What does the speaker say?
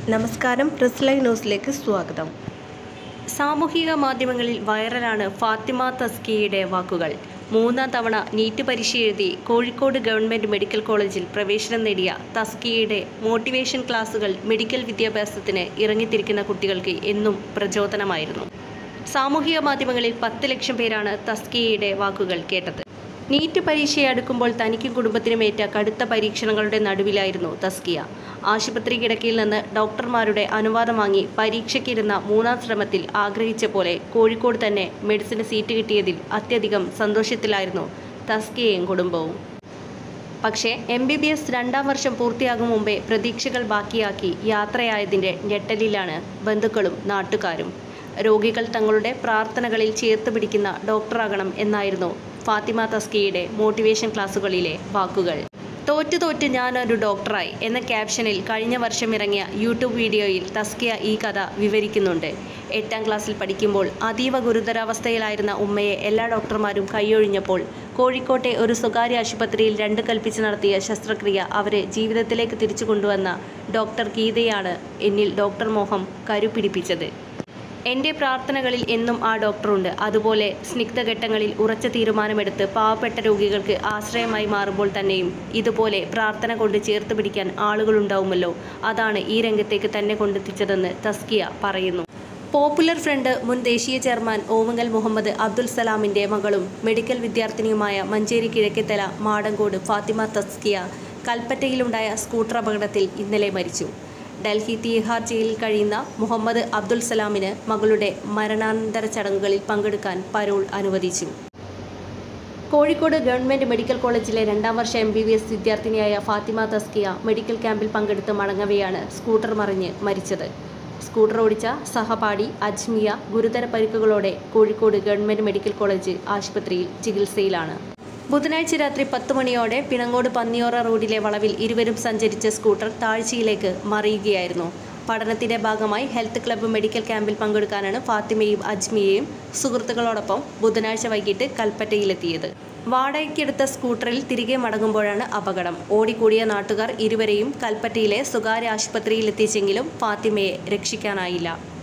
നമസ്കാരം press live ന്യൂസിലേക്ക് സ്വാഗതം സാമൂഹിക മാധ്യമങ്ങളിൽ വൈറലാണ് ഫാത്തിമ തസ്കിയുടെ വാക്കുകൾ മൂന്നാം തവണ നീറ്റ് പരീക്ഷ എഴുതി കോഴിക്കോട് ഗവൺമെൻറ് മെഡിക്കൽ കോളേജിൽ പ്രവേശനം നേടിയ തസ്കിയുടെ മോട്ടിവേഷൻ ക്ലാസുകൾ മെഡിക്കൽ വിദ്യാഭ്യാസത്തിന് ഇറങ്ങിത്തിരിക്കുന്ന കുട്ടികൾക്ക് എന്നും പ്രചോദനമായിരുന്നു സാമൂഹിക മാധ്യമങ്ങളിൽ പത്ത് ലക്ഷം പേരാണ് തസ്കിയുടെ വാക്കുകൾ കേട്ടത് നീറ്റ് പരീക്ഷ അടുക്കുമ്പോൾ തനിക്കും കുടുംബത്തിനുമേറ്റ കടുത്ത പരീക്ഷണങ്ങളുടെ നടുവിലായിരുന്നു തസ്കിയ ആശുപത്രി കിടക്കയിൽ നിന്ന് ഡോക്ടർമാരുടെ അനുവാദം വാങ്ങി പരീക്ഷയ്ക്കിരുന്ന മൂന്നാം ശ്രമത്തിൽ ആഗ്രഹിച്ച പോലെ കോഴിക്കോട് തന്നെ മെഡിസിന് സീറ്റ് കിട്ടിയതിൽ അത്യധികം സന്തോഷത്തിലായിരുന്നു തസ്കിയയും കുടുംബവും പക്ഷേ എം ബി ബി എസ് രണ്ടാം വർഷം പൂർത്തിയാകും മുമ്പേ പ്രതീക്ഷകൾ ബാക്കിയാക്കി യാത്രയായതിൻ്റെ ഞെട്ടലിലാണ് ബന്ധുക്കളും നാട്ടുകാരും രോഗികൾ തങ്ങളുടെ പ്രാർത്ഥനകളിൽ ചേർത്ത് പിടിക്കുന്ന ഡോക്ടറാകണം എന്നായിരുന്നു ഫാത്തിമ തസ്കിയുടെ മോട്ടിവേഷൻ ക്ലാസ്സുകളിലെ വാക്കുകൾ തോറ്റു തോറ്റ് ഞാനൊരു ഡോക്ടറായി എന്ന ക്യാപ്ഷനിൽ കഴിഞ്ഞ വർഷം ഇറങ്ങിയ യൂട്യൂബ് വീഡിയോയിൽ തസ്കിയ ഈ കഥ വിവരിക്കുന്നുണ്ട് എട്ടാം ക്ലാസ്സിൽ പഠിക്കുമ്പോൾ അതീവ ഗുരുതരാവസ്ഥയിലായിരുന്ന ഉമ്മയെ എല്ലാ ഡോക്ടർമാരും കൈയൊഴിഞ്ഞപ്പോൾ കോഴിക്കോട്ടെ ഒരു സ്വകാര്യ ആശുപത്രിയിൽ രണ്ട് കൽപ്പിച്ച് നടത്തിയ ശസ്ത്രക്രിയ അവരെ ജീവിതത്തിലേക്ക് തിരിച്ചു കൊണ്ടുവന്ന ഡോക്ടർ ഗീതയാണ് എന്നിൽ ഡോക്ടർ മോഹം കരുപിടിപ്പിച്ചത് എൻ്റെ പ്രാർത്ഥനകളിൽ എന്നും ആ ഡോക്ടറുണ്ട് അതുപോലെ സ്നിഗ്ധഘട്ടങ്ങളിൽ ഉറച്ച തീരുമാനമെടുത്ത് പാവപ്പെട്ട രോഗികൾക്ക് ആശ്രയമായി മാറുമ്പോൾ തന്നെയും ഇതുപോലെ പ്രാർത്ഥന കൊണ്ട് ചേർത്ത് പിടിക്കാൻ ആളുകളുണ്ടാവുമല്ലോ അതാണ് ഈ രംഗത്തേക്ക് തന്നെ കൊണ്ടെത്തിച്ചതെന്ന് തസ്കിയ പറയുന്നു പോപ്പുലർ ഫ്രണ്ട് മുൻ ദേശീയ ചെയർമാൻ ഓമങ്ങൽ മുഹമ്മദ് അബ്ദുൽ സലാമിൻ്റെ മകളും മെഡിക്കൽ വിദ്യാർത്ഥിനിയുമായ മഞ്ചേരി കിഴക്കേത്തല മാടങ്കോട് ഫാത്തിമ തസ്കിയ കൽപ്പറ്റയിലുണ്ടായ സ്കൂട്ടർ അപകടത്തിൽ ഇന്നലെ മരിച്ചു ഡൽഹി തീഹാർ ജയിലിൽ കഴിയുന്ന മുഹമ്മദ് അബ്ദുൽ സലാമിന് മകളുടെ മരണാനന്തര ചടങ്ങുകളിൽ പങ്കെടുക്കാൻ പരോൾ അനുവദിച്ചു കോഴിക്കോട് ഗവൺമെൻറ് മെഡിക്കൽ കോളേജിലെ രണ്ടാം വർഷ എം ബി ബി എസ് വിദ്യാർത്ഥിനിയായ ഫാത്തിമ തസ്കിയ മെഡിക്കൽ ക്യാമ്പിൽ പങ്കെടുത്ത് മടങ്ങവെയാണ് സ്കൂട്ടർ മറിഞ്ഞ് മരിച്ചത് സ്കൂട്ടർ ഓടിച്ച സഹപാഠി അജ്മിയ ഗുരുതര പരിക്കുകളോടെ കോഴിക്കോട് ഗവൺമെൻറ് മെഡിക്കൽ കോളേജ് ആശുപത്രിയിൽ ചികിത്സയിലാണ് ബുധനാഴ്ച രാത്രി പത്ത് മണിയോടെ പിണങ്ങോട് പന്നിയോറ റോഡിലെ വളവിൽ ഇരുവരും സഞ്ചരിച്ച സ്കൂട്ടർ താഴ്ചയിലേക്ക് മറിയുകയായിരുന്നു പഠനത്തിന്റെ ഭാഗമായി ഹെൽത്ത് ക്ലബ്ബ് മെഡിക്കൽ ക്യാമ്പിൽ പങ്കെടുക്കാനാണ് ഫാത്തിമയും അജ്മിയയും സുഹൃത്തുക്കളോടൊപ്പം ബുധനാഴ്ച വൈകിട്ട് കൽപ്പറ്റയിലെത്തിയത് വാടകയ്ക്കെടുത്ത സ്കൂട്ടറിൽ തിരികെ മടങ്ങുമ്പോഴാണ് അപകടം ഓടിക്കൂടിയ നാട്ടുകാർ ഇരുവരെയും കൽപ്പറ്റയിലെ സ്വകാര്യ ആശുപത്രിയിൽ എത്തിച്ചെങ്കിലും ഫാത്തിമയെ രക്ഷിക്കാനായില്ല